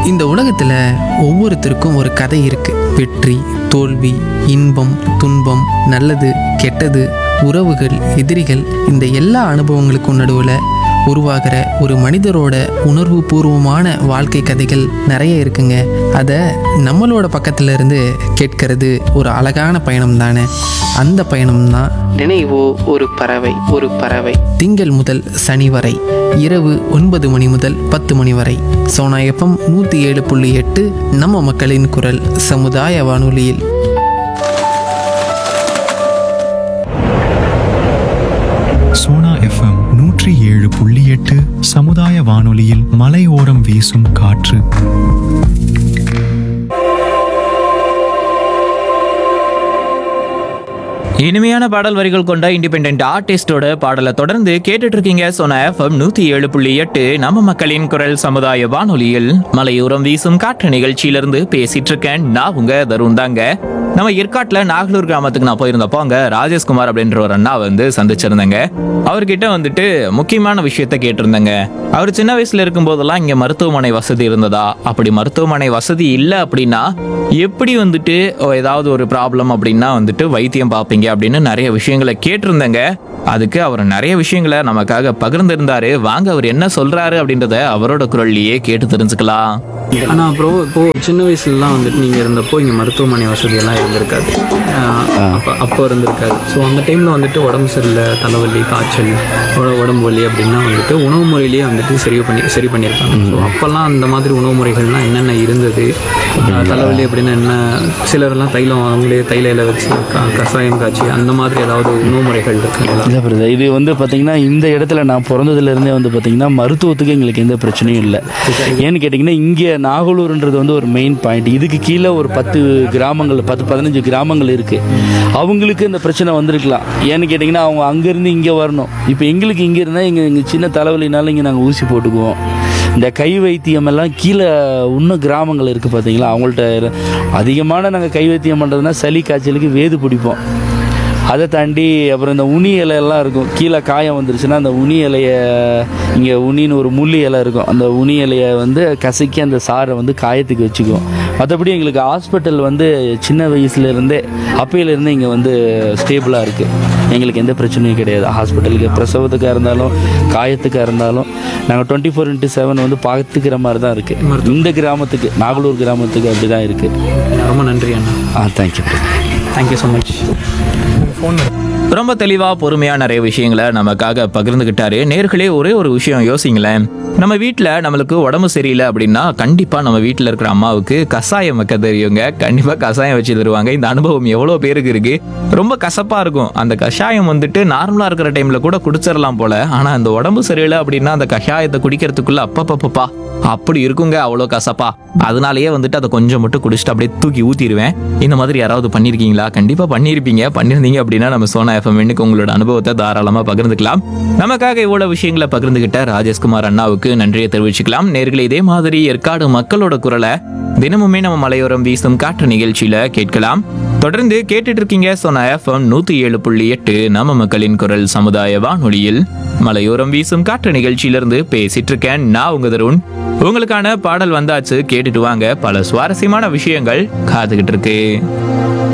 இந்த உலகத்தில் ஒவ்வொருத்தருக்கும் ஒரு கதை இருக்கு வெற்றி தோல்வி இன்பம் துன்பம் நல்லது கெட்டது உறவுகள் எதிரிகள் இந்த எல்லா அனுபவங்களுக்கும் நடுவில் உருவாகிற ஒரு மனிதரோட உணர்வு பூர்வமான வாழ்க்கை கதைகள் நிறைய இருக்குங்க அதை நம்மளோட பக்கத்துல இருந்து கேட்கறது ஒரு அழகான பயணம் தானே அந்த பயணம் தான் நினைவோ ஒரு பறவை ஒரு பறவை திங்கள் முதல் சனி வரை இரவு ஒன்பது மணி முதல் பத்து மணி வரை சோனா எஃப்எம் நூற்றி ஏழு புள்ளி எட்டு நம்ம மக்களின் குரல் சமுதாய வானொலியில் சோனா எஃப்எம் நூற்றி ஏழு புள்ளி எட்டு சமுதாய வானொலியில் மலையோரம் வீசும் காற்று இனிமையான பாடல் வரிகள் கொண்ட இண்டிபெண்ட் ஆர்டிஸ்டோட பாடலை தொடர்ந்து கேட்டுட்டு இருக்கீங்க சொன்ன எஃப்எம் நூத்தி ஏழு புள்ளி எட்டு நம்ம மக்களின் குரல் சமுதாய வானொலியில் மலையோரம் வீசும் காற்று நிகழ்ச்சியிலிருந்து பேசிட்டு இருக்கேன் நான் உங்க தருண் தாங்க நம்ம ஏற்காட்டுல நாகலூர் கிராமத்துக்கு நான் போயிருந்தப்போ அங்க ராஜேஷ்குமார் அப்படின்ற ஒரு அண்ணா வந்து சந்திச்சிருந்தேங்க அவர்கிட்ட வந்துட்டு முக்கியமான விஷயத்த கேட்டிருந்தேங்க அவர் சின்ன வயசுல இருக்கும் போதெல்லாம் இங்க மருத்துவமனை வசதி இருந்ததா அப்படி மருத்துவமனை வசதி இல்லை அப்படின்னா எப்படி வந்துட்டு ஓ, ஏதாவது ஒரு ப்ராப்ளம் அப்படின்னா வந்துட்டு வைத்தியம் பார்ப்பீங்க அப்படின்னு நிறைய விஷயங்களை கேட்டிருந்தேங்க அதுக்கு அவர் நிறைய விஷயங்களை நமக்காக பகிர்ந்திருந்தாரு வாங்க அவர் என்ன சொல்றாரு அப்படின்றத அவரோட குரல்லையே கேட்டு தெரிஞ்சுக்கலாம் ஆனால் அப்புறம் இப்போ சின்ன வயசுலலாம் வந்துட்டு நீங்கள் இருந்தப்போ இங்கே மருத்துவமனை வசதியெல்லாம் இருந்திருக்காது அப்போ அப்போ இருந்திருக்காது ஸோ அந்த டைமில் வந்துட்டு உடம்பு சரியில்லை தலைவலி காய்ச்சல் உட- உடம்பு வலி அப்படின்னா வந்துட்டு உணவு முறையிலேயே வந்துட்டு சரி பண்ணி சரி பண்ணியிருக்காங்க ஸோ அப்போல்லாம் அந்த மாதிரி உணவு முறைகள்லாம் என்னென்ன இருந்தது அஹ் தலைவலி அப்படின்னா என்ன சிலர்லாம் தைலம் அவங்களே தைல இலை வச்சு க- கஷாயம் காய்ச்சி அந்த மாதிரி ஏதாவது உணவு முறைகள் இருக்குங்களா இல்லை பிரதர் இது வந்து பார்த்தீங்கன்னா இந்த இடத்துல நான் பிறந்ததுலேருந்தே வந்து பார்த்தீங்கன்னா மருத்துவத்துக்கு எங்களுக்கு எந்த பிரச்சனையும் இல்லை ஏன்னு கேட்டிங்கன்னா இங்கே நாகலூர்ன்றது வந்து ஒரு மெயின் பாயிண்ட் இதுக்கு கீழே ஒரு பத்து கிராமங்கள் பத்து பதினஞ்சு கிராமங்கள் இருக்குது அவங்களுக்கு இந்த பிரச்சனை வந்திருக்கலாம் ஏன்னு கேட்டிங்கன்னா அவங்க அங்கேருந்து இங்கே வரணும் இப்போ எங்களுக்கு இங்கே இருந்தால் எங்கள் எங்கள் சின்ன தலைவலினாலும் இங்கே நாங்கள் ஊசி போட்டுக்குவோம் இந்த கை வைத்தியம் எல்லாம் கீழே இன்னும் கிராமங்கள் இருக்குது பார்த்தீங்களா அவங்கள்ட்ட அதிகமான நாங்கள் கை வைத்தியம் பண்ணுறதுனா சளி காய்ச்சலுக்கு வேது பிடிப்போம் அதை தாண்டி அப்புறம் இந்த உனி இலை எல்லாம் இருக்கும் கீழே காயம் வந்துருச்சுன்னா அந்த உனி இலைய இங்கே உனின்னு ஒரு முள்ளி இலை இருக்கும் அந்த உனி இலையை வந்து கசக்கி அந்த சாரை வந்து காயத்துக்கு வச்சுக்குவோம் மற்றபடி எங்களுக்கு ஹாஸ்பிட்டல் வந்து சின்ன வயசுலேருந்தே அப்பையிலேருந்தே இங்கே வந்து ஸ்டேபிளாக இருக்குது எங்களுக்கு எந்த பிரச்சனையும் கிடையாது ஹாஸ்பிட்டலுக்கு பிரசவத்துக்காக இருந்தாலும் காயத்துக்காக இருந்தாலும் நாங்கள் டுவெண்ட்டி ஃபோர் இன்ட்டு செவன் வந்து பார்த்துக்கிற மாதிரி தான் இருக்குது இந்த கிராமத்துக்கு நாகலூர் கிராமத்துக்கு அப்படி தான் இருக்குது ரொம்ப நன்றி அண்ணா ஆ தேங்க்யூ தேங்க்யூ ஸோ மச் ரொம்ப தெளிவா பொறுமையா நிறைய விஷயங்களை நமக்காக பகிர்ந்துகிட்டாரு நேர்களே ஒரே ஒரு விஷயம் யோசிங்களேன் நம்ம வீட்ல நம்மளுக்கு உடம்பு சரியில்லை அப்படின்னா கண்டிப்பா நம்ம வீட்ல இருக்கிற அம்மாவுக்கு கசாயம் வைக்க தெரியுங்க கண்டிப்பா கசாயம் வச்சு தருவாங்க இந்த அனுபவம் எவ்வளவு பேருக்கு இருக்கு ரொம்ப கசப்பா இருக்கும் அந்த கஷாயம் வந்துட்டு நார்மலா இருக்கிற டைம்ல கூட குடிச்சிடலாம் போல ஆனா அந்த உடம்பு சரியில்லை அப்படின்னா அந்த கஷாயத்தை குடிக்கிறதுக்குள்ள அப்பப்பப்பப்பா அப்படி இருக்குங்க அவ்வளோ கசப்பா அதனாலயே வந்துட்டு அதை கொஞ்சம் மட்டும் குடிச்சிட்டு அப்படியே தூக்கி ஊத்திடுவேன் இந்த மாதிரி யாராவது பண்ணியிருக்கீங்களா கண்டிப்பா பண்ணியிருப்பீங்க பண்ணியிருந்தீங்க அப்படின்னா நம்ம சோனா எஃப்எம் இன்னைக்கு உங்களோட அனுபவத்தை தாராளமா பகிர்ந்துக்கலாம் நமக்காக இவ்வளவு விஷயங்களை பகிர்ந்துகிட்ட ராஜேஷ்குமார் அண்ணாவுக்கு நன்றியை தெரிவிச்சுக்கலாம் நேர்களே இதே மாதிரி ஏற்காடு மக்களோட குரலை தினமுமே நம்ம மலையோரம் வீசும் காற்று நிகழ்ச்சியில கேட்கலாம் தொடர்ந்து கேட்டுட்டு இருக்கீங்க சோனா எஃப்எம் நூத்தி ஏழு புள்ளி எட்டு நம்ம மக்களின் குரல் சமுதாய வானொலியில் மலையோரம் வீசும் காற்று நிகழ்ச்சியிலிருந்து பேசிட்டு இருக்கேன் நான் உங்க தருண் உங்களுக்கான பாடல் வந்தாச்சு கேட்டுட்டு வாங்க பல சுவாரஸ்யமான விஷயங்கள் காத்துக்கிட்டு இருக்கு